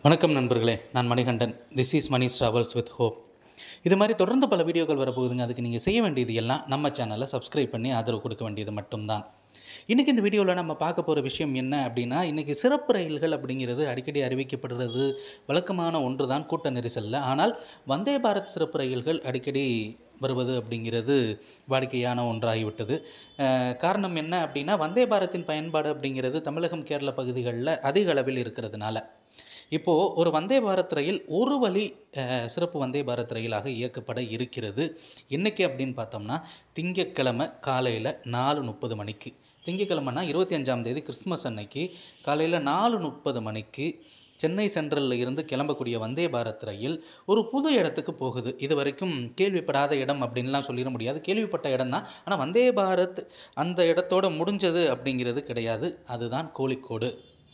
வணக்கம் நண்பர்களே நான் Manikandan this is Mani travels with hope இது மாதிரி தொடர்ந்து பல வீடியோக்கள் வரப்போகுதுங்க அதுக்கு நீங்கள் செய்ய வேண்டியது எல்லாம் நம்ம சேனலை சப்ஸ்கிரைப் பண்ணி ஆதரவு கொடுக்க வேண்டியது மட்டும்தான் இன்றைக்கி இந்த வீடியோவில் நம்ம பார்க்க போகிற விஷயம் என்ன அப்படின்னா இன்றைக்கி சிறப்பு ரயில்கள் அப்படிங்கிறது அடிக்கடி அறிவிக்கப்படுறது வழக்கமான ஒன்று தான் கூட்ட நெரிசலில் ஆனால் வந்தே பாரத் சிறப்பு ரயில்கள் அடிக்கடி வருவது அப்படிங்கிறது வாடிக்கையான ஒன்றாகிவிட்டது அஹ், காரணம் என்ன அப்படின்னா வந்தே பாரத்தின் பயன்பாடு அப்படிங்கிறது தமிழகம் கேரள பகுதிகளில் அதிக அளவில் இருக்கிறதுனால இப்போது ஒரு வந்தே பாரத் ரயில் ஒரு வழி அஹ், சிறப்பு வந்தே பாரத் ரயிலாக இயக்கப்பட இருக்கிறது என்னைக்கு அப்படின்னு பார்த்தோம்னா திங்கட்கிழமை காலையில் நாலு முப்பது மணிக்கு திங்கட்கிழமைனா இருபத்தி அஞ்சாம் தேதி கிறிஸ்மஸ் அன்னைக்கு காலையில் நாலு முப்பது மணிக்கு சென்னை சென்ட்ரலில் இருந்து கிளம்பக்கூடிய வந்தே பாரத் ரயில் ஒரு புது இடத்துக்கு போகுது இது வரைக்கும் கேள்விப்படாத இடம் அப்படின்லாம் சொல்லிட முடியாது கேள்விப்பட்ட இடம் தான் ஆனால் வந்தே பாரத் அந்த இடத்தோட முடிஞ்சது அப்படிங்கிறது கிடையாது அதுதான் கோழிக்கோடு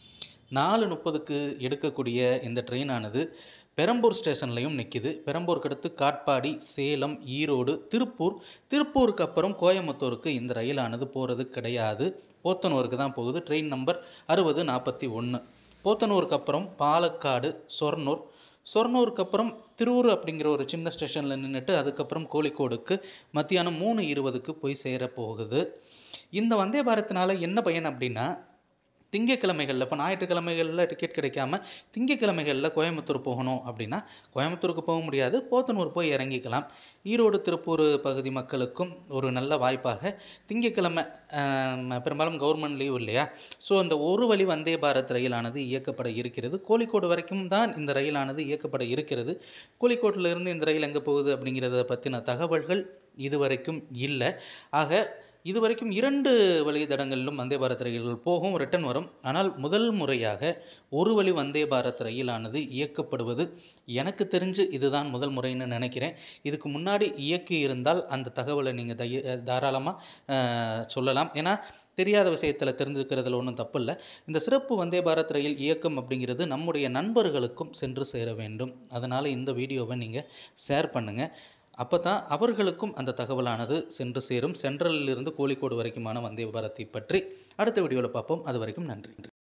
நாலு முப்பதுக்கு எடுக்கக்கூடிய இந்த ட்ரெயினானது பெரம்பூர் ஸ்டேஷன்லையும் நிற்கிது பெரம்பூருக்கு அடுத்து காட்பாடி சேலம் ஈரோடு திருப்பூர் திருப்பூருக்கு அப்புறம் கோயம்புத்தூருக்கு இந்த ரயிலானது போகிறது கிடையாது போத்தனூருக்கு தான் போகுது ட்ரெயின் நம்பர் அறுபது நாற்பத்தி ஒன்று போத்தனூருக்கு அப்புறம் பாலக்காடு சொர்ணூர் சொர்ணூருக்கு அப்புறம் திருவூர் அப்படிங்கிற ஒரு சின்ன ஸ்டேஷனில் நின்றுட்டு அதுக்கப்புறம் கோழிக்கோடுக்கு மத்தியானம் மூணு இருபதுக்கு போய் சேர போகுது இந்த வந்தே பாரத்தினால என்ன பயன் அப்படின்னா திங்கக்கிழமைகளில் இப்போ ஞாயிற்றுக்கிழமைகளில் டிக்கெட் கிடைக்காம திங்கக்கிழமைகளில் கோயம்புத்தூர் போகணும் அப்படின்னா கோயம்புத்தூருக்கு போக முடியாது போத்தனூர் போய் இறங்கிக்கலாம் ஈரோடு திருப்பூர் பகுதி மக்களுக்கும் ஒரு நல்ல வாய்ப்பாக திங்கக்கிழமை ஆம், பெரும்பாலும் கவர்மெண்ட் லீவ் இல்லையா ஸோ அந்த ஒரு வழி வந்தே பாரத் ரயிலானது இயக்கப்பட இருக்கிறது கோழிக்கோடு வரைக்கும் தான் இந்த ரயிலானது இயக்கப்பட இருக்கிறது கோழிக்கோட்டிலிருந்து இந்த ரயில் எங்கே போகுது அப்படிங்கிறத பற்றின தகவல்கள் இதுவரைக்கும் இல்லை ஆக இதுவரைக்கும் இரண்டு வழித்தடங்களிலும் வந்தே பாரத் ரயில்கள் போகும் ரிட்டன் வரும் ஆனால் முதல் முறையாக ஒரு வழி வந்தே பாரத் ரயிலானது இயக்கப்படுவது எனக்கு தெரிஞ்சு இதுதான் முதல் முறைன்னு நினைக்கிறேன் இதுக்கு முன்னாடி இயக்கி இருந்தால் அந்த தகவலை நீங்கள் தைய தாராளமாக சொல்லலாம் ஏன்னா தெரியாத விஷயத்தில் தெரிஞ்சுக்கிறதுல ஒன்றும் தப்பு இல்லை இந்த சிறப்பு வந்தே பாரத் ரயில் இயக்கம் அப்படிங்கிறது நம்முடைய நண்பர்களுக்கும் சென்று சேர வேண்டும் அதனால் இந்த வீடியோவை நீங்கள் ஷேர் பண்ணுங்கள் அப்போ தான் அவர்களுக்கும் அந்த தகவலானது சென்று சேரும் சென்ட்ரலில் இருந்து கோழிக்கோடு வரைக்குமான வந்தே பாரத்தை பற்றி அடுத்த வீடியோவில் பார்ப்போம் அது வரைக்கும் நன்றி